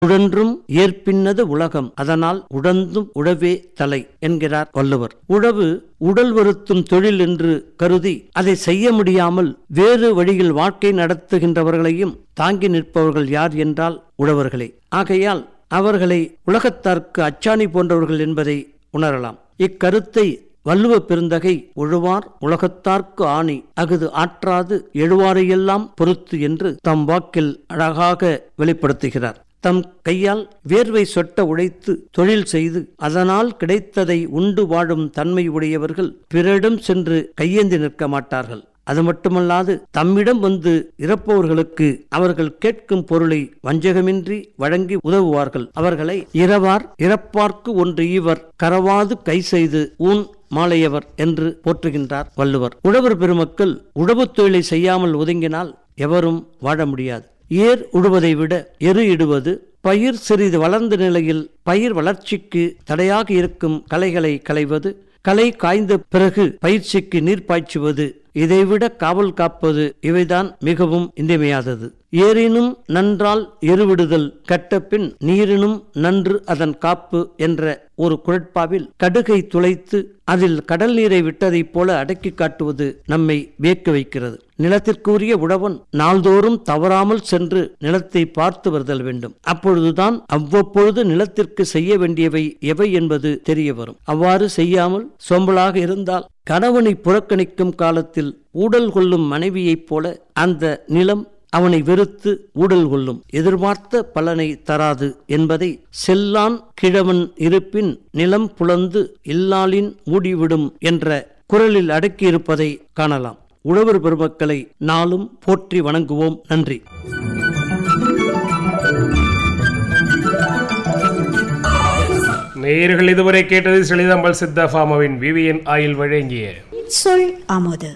உழன்றும் ஏற்பின்னது உலகம் அதனால் உழந்தும் உழவே தலை என்கிறார் வள்ளுவர் உழவு உடல் வருத்தும் தொழில் என்று கருதி அதை செய்ய முடியாமல் வேறு வழியில் வாழ்க்கை நடத்துகின்றவர்களையும் தாங்கி நிற்பவர்கள் யார் என்றால் உழவர்களே ஆகையால் அவர்களை உலகத்தார்க்கு அச்சாணி போன்றவர்கள் என்பதை உணரலாம் இக்கருத்தை வள்ளுவ பெருந்தகை உழுவார் உலகத்தார்க்கு ஆணி அகுது ஆற்றாது எழுவாரையெல்லாம் பொறுத்து என்று தம் வாக்கில் அழகாக வெளிப்படுத்துகிறார் தம் கையால் வேர்வை சொட்ட உழைத்து தொழில் செய்து அதனால் கிடைத்ததை உண்டு வாழும் தன்மை உடையவர்கள் பிறரிடம் சென்று கையேந்தி நிற்க மாட்டார்கள் அது மட்டுமல்லாது தம்மிடம் வந்து இறப்பவர்களுக்கு அவர்கள் கேட்கும் பொருளை வஞ்சகமின்றி வழங்கி உதவுவார்கள் அவர்களை இரவார் இறப்பார்க்கு ஒன்று ஈவர் கரவாது கை செய்து ஊன் மாலையவர் என்று போற்றுகின்றார் வள்ளுவர் உழவர் பெருமக்கள் உழவுத் தொழிலை செய்யாமல் ஒதுங்கினால் எவரும் வாழ முடியாது ஏர் உழுவதை விட எரு இடுவது பயிர் சிறிது வளர்ந்த நிலையில் பயிர் வளர்ச்சிக்கு தடையாக இருக்கும் களைகளை களைவது களை காய்ந்த பிறகு பயிற்சிக்கு நீர் பாய்ச்சுவது இதைவிட காவல் காப்பது இவைதான் மிகவும் இன்றியமையாதது ஏரினும் நன்றால் எருவிடுதல் கட்டபின் நீரினும் நன்று அதன் காப்பு என்ற ஒரு குழட்பாவில் கடுகை துளைத்து அதில் கடல் நீரை விட்டதைப் போல அடக்கி காட்டுவது நம்மை வியக்க வைக்கிறது நிலத்திற்குரிய உழவன் நாள்தோறும் தவறாமல் சென்று நிலத்தை பார்த்து வருதல் வேண்டும் அப்பொழுதுதான் அவ்வப்பொழுது நிலத்திற்கு செய்ய வேண்டியவை எவை என்பது தெரிய வரும் அவ்வாறு செய்யாமல் சோம்பலாக இருந்தால் கணவனை புறக்கணிக்கும் காலத்தில் ஊடல் கொள்ளும் மனைவியைப் போல அந்த நிலம் அவனை வெறுத்து ஊடல் கொள்ளும் எதிர்பார்த்த பலனை தராது என்பதை செல்லான் கிழவன் இருப்பின் நிலம் புலந்து இல்லாளின் மூடிவிடும் என்ற குரலில் அடக்கியிருப்பதை காணலாம் உழவர் பெருமக்களை நாளும் போற்றி வணங்குவோம் நன்றி நேயர்கள் இதுவரை கேட்டது செளிதம்பல் சித்த ஃபார்மாவின் விவிஎன் ஆயில் வழங்கிய சொல் அமுது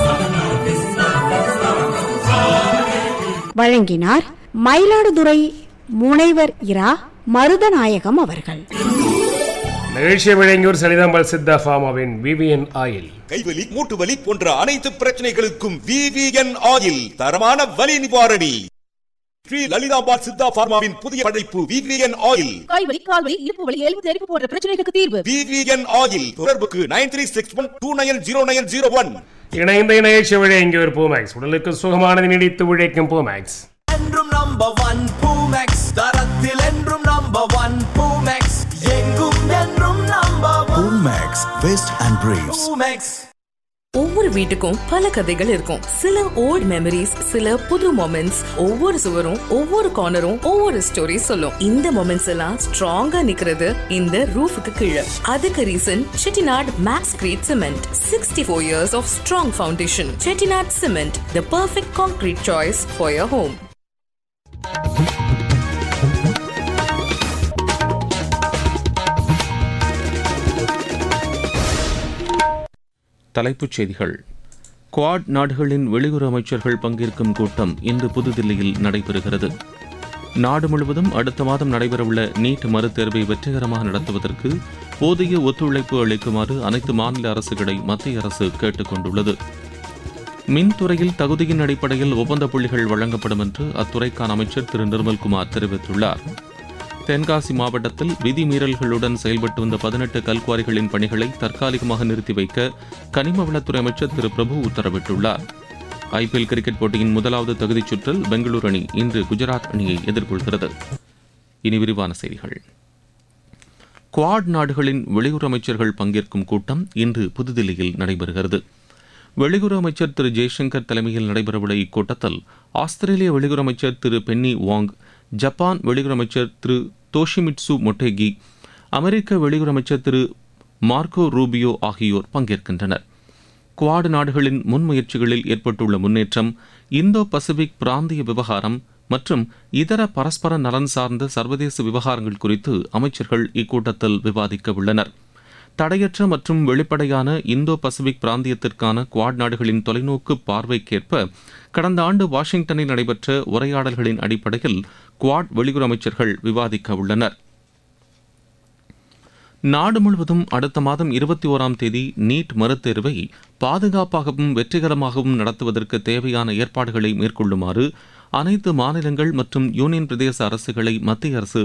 வழங்கினார் மயிலாடுதுறை முனைவர் இரா மருதநாயகம் அவர்கள் நிகழ்ச்சியை வழங்கியோர் செளிதம்பல் சித்த ஃபார்மாவின் விவிஎன் ஆயில் கைவலி மூட்டு வலி போன்ற அனைத்து பிரச்சனைகளுக்கும் விவிஎன் ஆயில் தரமான வலி நிவாரணி ஸ்ரீ லலிதாபாத் சித்தா பார்மாவின் புதிய படைப்பு விவிஎன் ஆயில் காய்வலி கால்வலி இடுப்பு வலி எலும்பு தெரிப்பு போன்ற பிரச்சனைகளுக்கு தீர்வு விவிஎன் ஆயில் தொடர்புக்கு nine three six one two nine zero nine zero one இணைந்த நிகழ்ச்சி வழங்கியோர் பூமேக்ஸ் உடலுக்கு சுகமானது நீடித்து உழைக்கும் பூமேக்ஸ் என்றும் நம்பர் ஒன் பூமெக்ஸ் தரத்தில் என்றும் நம்பர் ஒன் பூமெக்ஸ் எங்கும் என்றும் number one Max, Vest and Briefs. Poomex ஒவ்வொரு வீட்டுக்கும் பல கதைகள் இருக்கும் சில ஓல்ட் மெமரிஸ் சில புது மொமெண்ட்ஸ் ஒவ்வொரு சுவரும் ஒவ்வொரு கார்னரும் ஒவ்வொரு ஸ்டோரி சொல்லும் இந்த மொமெண்ட்ஸ் எல்லாம் ஸ்ட்ராங்கா நிக்கிறது இந்த ரூஃபுக்கு கீழே அதுக்கு reason Chettinad Maxcrete cement sixty four years of strong foundation Chettinad cement the perfect concrete choice for your home தலைப்புச் செய்திகள் குவாட் நாடுகளின் வெளியுறவு அமைச்சர்கள் பங்கேற்கும் கூட்டம் இன்று புதுதில்லியில் நடைபெறுகிறது நாடு முழுவதும் அடுத்த மாதம் நடைபெறவுள்ள நீட் மறுதேர்வை வெற்றிகரமாக நடத்துவதற்கு போதிய ஒத்துழைப்பு அளிக்குமாறு அனைத்து மாநில அரசுகளை மத்திய அரசு கேட்டுக் கொண்டுள்ளது மின்துறையில் தகுதியின் அடிப்படையில் ஒப்பந்த புள்ளிகள் வழங்கப்படும் என்று அத்துறைக்கான அமைச்சர் திரு நிர்மல்குமார் தெரிவித்துள்ளார் தென்காசி மாவட்டத்தில் விதிமீறல்களுடன் செயல்பட்டு வந்த பதினெட்டு கல்குவாரிகளின் பணிகளை தற்காலிகமாக நிறுத்தி வைக்க கனிம வளத்துறை அமைச்சர் திரு பிரபு உத்தரவிட்டுள்ளார் ஐபிஎல் கிரிக்கெட் போட்டியின் முதலாவது தகுதிச் சுற்றில் பெங்களூரு அணி இன்று குஜராத் அணியை எதிர்கொள்கிறது இனி விரிவான செய்திகள் குவாட் நாடுகளின் வெளியுறவு அமைச்சர்கள் பங்கேற்கும் கூட்டம் இன்று புதுதில்லியில் நடைபெறுகிறது வெளியுறவு அமைச்சர் திரு ஜெய்சங்கர் தலைமையில் நடைபெறவுள்ள இக்கூட்டத்தில் ஆஸ்திரேலிய வெளியுறவு அமைச்சர் திரு பென்னி வாங் ஜப்பான் வெளியுறவு அமைச்சர் திரு தோஷிமிட்சு மொட்டேகி அமெரிக்க வெளியுறவு அமைச்சர் திரு மார்க்கோ ரூபியோ ஆகியோர் பங்கேற்கின்றனர் குவாடு நாடுகளின் முன்முயற்சிகளில் ஏற்பட்டுள்ள முன்னேற்றம் இந்தோ பசிபிக் பிராந்திய விவகாரம் மற்றும் இதர பரஸ்பர நலன் சார்ந்த சர்வதேச விவகாரங்கள் குறித்து அமைச்சர்கள் இக்கூட்டத்தில் விவாதிக்க உள்ளனர் தடையற்ற மற்றும் வெளிப்படையான இந்தோ பசிபிக் பிராந்தியத்திற்கான குவாட் நாடுகளின் தொலைநோக்கு பார்வைக்கேற்ப கடந்த ஆண்டு வாஷிங்டனில் நடைபெற்ற உரையாடல்களின் அடிப்படையில் குவாட் வெளியுறவு அமைச்சர்கள் விவாதிக்க உள்ளனர் நாடு முழுவதும் அடுத்த மாதம் இருபத்தி ஓராம் தேதி நீட் மறுதேர்வை பாதுகாப்பாகவும் வெற்றிகரமாகவும் நடத்துவதற்கு தேவையான ஏற்பாடுகளை மேற்கொள்ளுமாறு அனைத்து மாநிலங்கள் மற்றும் யூனியன் பிரதேச அரசுகளை மத்திய அரசு